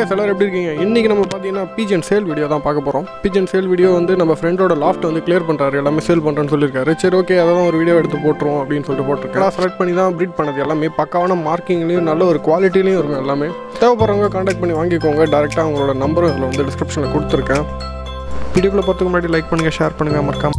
guys எல்லாரும் எப்படி இருக்கீங்க இன்றைக்கி நம்ம பார்த்தீங்கன்னா பீஜன் சேல் வீடியோ தான் பார்க்க போகிறோம் பீஜன் சேல் வீடியோ வந்து நம்ம ஃப்ரெண்டோட லாஃப்ட் வந்து கிளியர் பண்ணுறாரு எல்லாமே சேல் பண்ணுறேன்னு சொல்லியிருக்காரு சரி ஓகே அதை தான் ஒரு வீடியோ எடுத்து போட்டுருவோம் அப்படின்னு சொல்லிட்டு போட்டிருக்கேன் செலக்ட் பண்ணி தான் ப்ரீட் பண்ணது எல்லாமே பக்காவான மார்க்கிங்லேயும் நல்ல ஒரு குவாலிட்டிலையும் இருக்கும் எல்லாமே தேவைப்படுறவங்க காண்டாக்ட் பண்ணி வாங்கிக்கோங்க டேரெக்டாக அவங்களோட நம்பரும் இதில் வந்து டிஸ்கிரிப்ஷனில் கொடுத்துருக்கேன் வீடியோக்குள்ளே போகிறதுக்கு முன்னாடி லைக் பண்ணுங்கள் ஷேர் பண்ணுங்கள் மறக்காம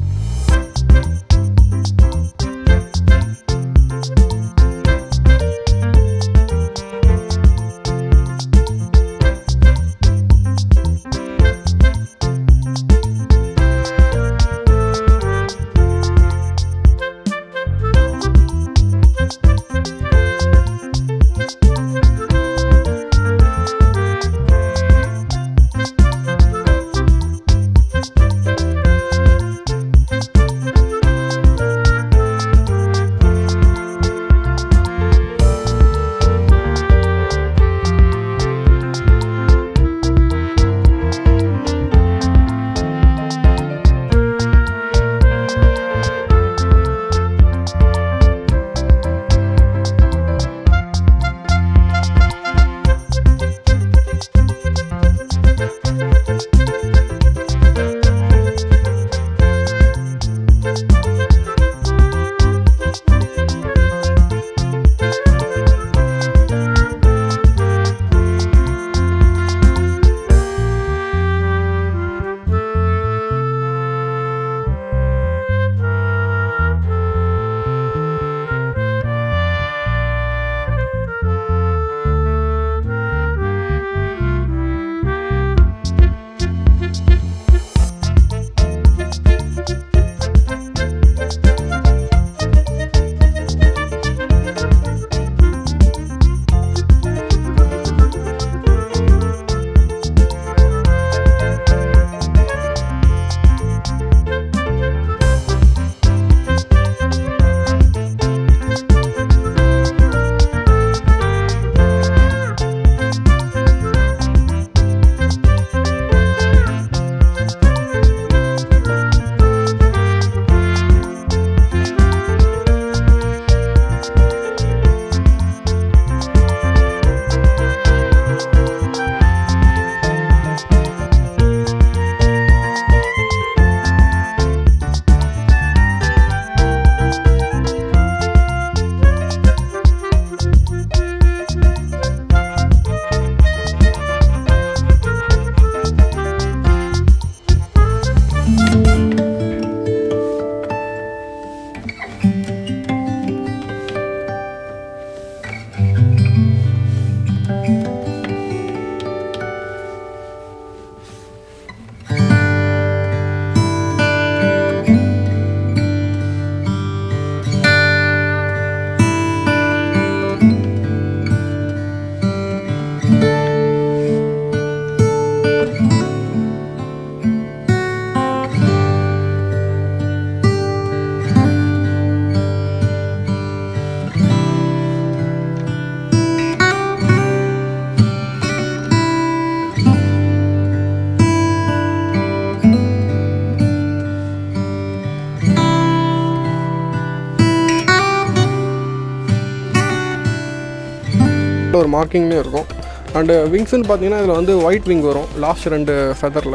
ஒரு மார்க்கிங்லேயும் இருக்கும் அண்டு விங்ஸ்னு பார்த்தீங்கன்னா இதில் வந்து ஒயிட் விங் வரும் லாஸ்ட் ரெண்டு ஃபெதரில்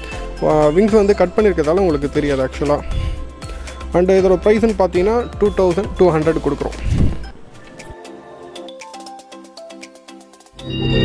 விங்ஸ் வந்து கட் பண்ணியிருக்கிறதால உங்களுக்கு தெரியாது ஆக்சுவலாக அண்டு இதோட ப்ரைஸ்னு பார்த்தீங்கன்னா டூ தௌசண்ட் டூ ஹண்ட்ரட் கொடுக்குறோம்